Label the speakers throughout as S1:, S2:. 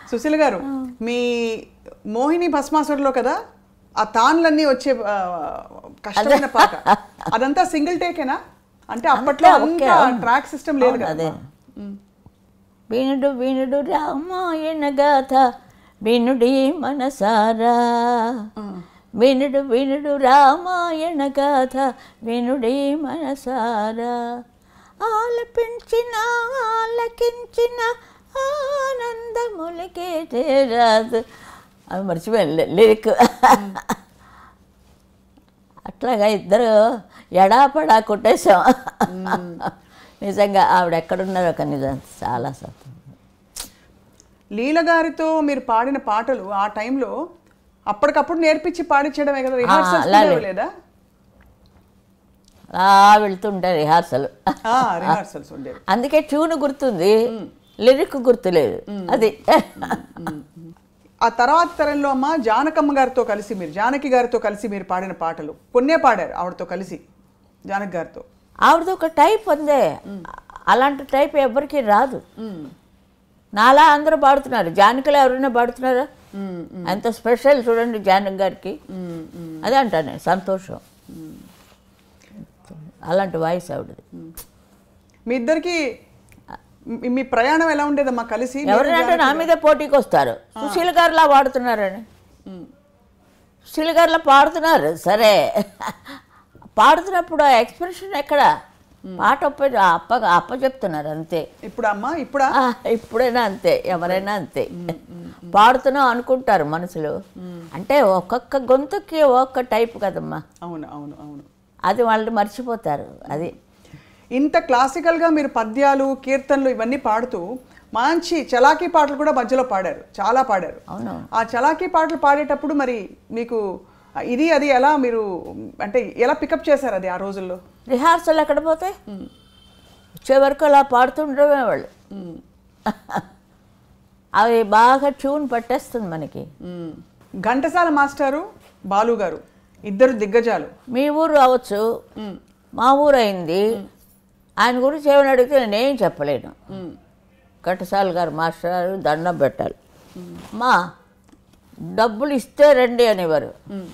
S1: సుశీల గారు మీ మోహిని భస్మాసురులో కదా ఆ తాన్లన్నీ వచ్చే ఆ, కష్టమైన పాట అదంతా సింగిల్ టేకేనా అంటే అప్పట్లో
S2: అంతా ఒకే,
S1: అంత
S2: అవును.
S1: ట్రాక్ సిస్టమ్ లేదు
S2: అవును,
S1: కదా
S2: అదే వినుడు వినుడు రామాయణ గాథ వినుడి మనసారా వినుడు వినుడు రామాయణ గాథ వినుడి మనసారా ఆలపించిన ఆలకించిన ఆనందములకే చేరాదు అవి మర్చిపోయాను లిరిక్ అట్లాగా ఇద్దరు ఎడాపడా కొట్టేశాం నిజంగా ఆవిడ ఎక్కడున్నారో ఒక నిజం చాలా సంతోషం
S1: లీల గారితో మీరు పాడిన పాటలు ఆ టైంలో అప్పటికప్పుడు నేర్పించి పాడించడమే కదా రిహార్సల్స్
S2: అలాగే.
S1: ఉండేవి లేదా
S2: అలా వెళ్తుంటే రిహార్సల్
S1: రిహార్సల్స్ ఉండేవి
S2: అందుకే ట్యూన్ గుర్తుంది లిరిక్ గుర్తులేదు అది
S1: ఆ తర్వాత తరంలో అమ్మ జానకమ్మ గారితో కలిసి మీరు జానకి గారితో కలిసి మీరు పాడిన పాటలు కొన్నే పాడారు ఆవిడతో కలిసి జానకి గారితో
S2: ఆవిడది ఒక టైప్ ఉందే అలాంటి టైప్ ఎవరికి రాదు నాలా అందరూ పాడుతున్నారు జానకిలో ఎవరైనా పాడుతున్నారా ఎంత స్పెషల్ చూడండి జానకి గారికి అదే అంటాను నేను సంతోషం అలాంటి వాయిస్ ఆవిడది
S1: మీ ఇద్దరికి మీ- మీ ప్రయాణం ఎలా ఉండేదమ్మా కలిసి మీరు
S2: ఎవరినంటే నా
S1: జానకి
S2: మీద పోటీకి వస్తారు సుశీల గారిలా పాడుతున్నారని
S1: ఉమ్.
S2: సుశీల గారిలా పాడుతున్నారు సరే పాడుతున్నప్పుడు ఆ ఎక్స్ప్రెషన్ ఎక్కడ పాట అప్ప అప్ప అప్ప చెప్తున్నారు అంతే
S1: ఇప్పుడు అమ్మా ఇప్పుడా
S2: ఆ, ఇప్పుడైనా అంతే ఎవరైనా అంతే పాడుతున్నాం అనుకుంటారు మనసులో అంటే ఒక్కొక్క గొంతుకి ఒక్కొక్క టైప్ కదమ్మా
S1: అవును అవును అవును
S2: అది వాళ్ళు మర్చిపోతారు అది
S1: ఇంత క్లాసికల్గా మీరు పద్యాలు కీర్తనలు ఇవన్నీ పాడుతూ మంచి చలాకీ పాటలు కూడా మధ్యలో పాడారు చాలా పాడారు
S2: అవును
S1: ఆ చలాకీ పాటలు పాడేటప్పుడు మరి మీకు ఇది అది ఎలా మీరు అంటే ఎలా పికప్ చేశారు అది ఆ రోజుల్లో
S2: రిహార్సల్ ఎక్కడ పోతే వచ్చే వరకు అలా పాడుతుండడమే వాళ్ళు అవి బాగా ట్యూన్ పట్టేస్తుంది మనకి
S1: మ్మ్. ఘంటసాల మాస్టారు బాలు గారు ఇద్దరు దిగ్గజాలు
S2: మీ ఊరు అవ్వచ్చు మా ఊరు అయింది ఆయన గురించి ఏమైనా అడిగితే నేనేం చెప్పలేను ఘటసాల గారు మాస్టర్ గారు దండం పెట్టాలి మా డబ్బులు ఇస్తే రండి అనేవారు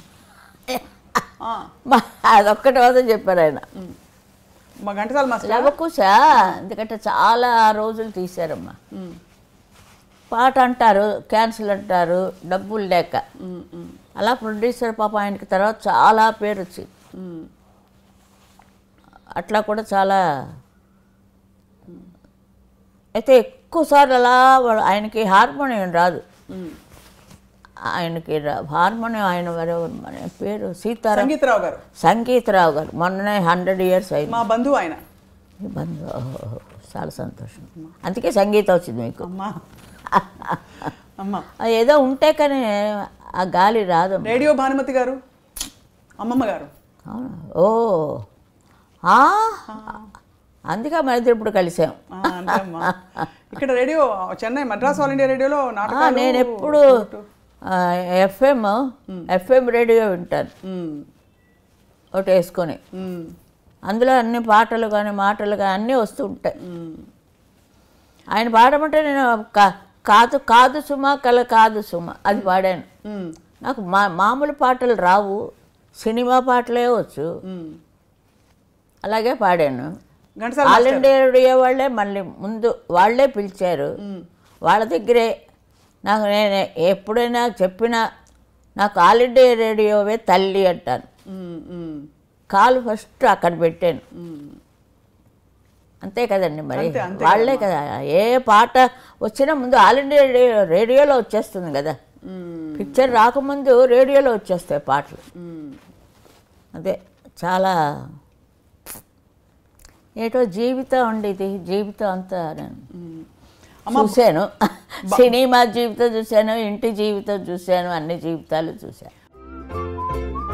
S1: ఆ,
S2: మా అదొక్కటి మాత్రం చెప్పారు ఆయన
S1: మా ఘంటసాల మాస్టర్
S2: లవకుశా ఎందుకంటే చాలా రోజులు తీశారమ్మా పాట అంటారు క్యాన్సిల్ అంటారు డబ్బులు లేక అలా ప్రొడ్యూసర్ పాప ఆయనకి తర్వాత చాలా పేరు వచ్చింది అట్లా కూడా చాలా అయితే ఎక్కువసార్లు అలా వాడు- ఆయనకి హార్మోనియం రాదు ఆయనకి రా- హార్మోనియం ఆయన ఎవరు మన పేరు సీతారాం
S1: సంగీతరావు గారు
S2: సంగీతరావు గారు మొన్ననే హండ్రెడ్ ఇయర్స్ అయింది
S1: మా బంధువు ఆయన
S2: మీ బంధు ఓహో, చాలా సంతోషం అందుకే సంగీతం వచ్చింది మీకు
S1: అమ్మా అమ్మా
S2: అది ఏదో ఉంటే కానీ ఆ గాలి రాదు
S1: రేడియో భానుమతి గారు అమ్మమ్మ గారు
S2: అవునా ఓ ఆ? అందుకే మన ఇద్దరు ఇప్పుడు కలిసాం
S1: ఆ, అంతే అమ్మా ఇక్కడ radio Chennai Madras all India రేడియోలో
S2: ఆ,
S1: నాటకాలు
S2: నేను ఎప్పుడు ఎఫ్ఎం ఎఫ్ఎం రేడియో వింటాను
S1: మ్మ్.
S2: ఒకటి వేసుకొని
S1: మ్మ్.
S2: అందులో అన్ని పాటలు కానీ మాటలు కానీ అన్నీ వస్తూ ఉంటాయి
S1: మ్మ్.
S2: ఆయన పాడమంటే నేను కా- కాదు కాదు సుమ కల కాదు సుమ అది పాడాను
S1: మ్మ్.
S2: నాకు మా మామూలు పాటలు రావు సినిమా పాటలే వచ్చు
S1: మ్మ్.
S2: అలాగే పాడాను
S1: ఘంటసాల
S2: ఆల్ ఇండియా రేడియో వాళ్ళే మళ్ళీ ముందు వాళ్ళే పిలిచారు వాళ్ళ దగ్గరే నాకు నేను ఎప్పుడైనా చెప్పినా నాకు ఆల్ ఇండియా రేడియోవే తల్లి అంటాను
S1: మ్మ్. మ్మ్.
S2: కాలు ఫస్ట్ అక్కడ పెట్టాను
S1: మ్మ్.
S2: అంతే కదండి మరి
S1: అంతే, అంతే
S2: వాళ్ళే కదా ఏ పాట వచ్చినా ముందు ఆల్ ఇండియా రేడియో రేడియోలో వచ్చేస్తుంది కదా
S1: మ్మ్.
S2: పిక్చర్ రాకముందు రేడియోలో వచ్చేస్తాయి పాటలు
S1: మ్మ్.
S2: అదే చాలా ఏటో జీవితం అండి ఇది జీవితం అంతా నేను చూశాను సినిమా జీవితం చూశాను ఇంటి జీవితం చూశాను అన్ని జీవితాలు చూశాను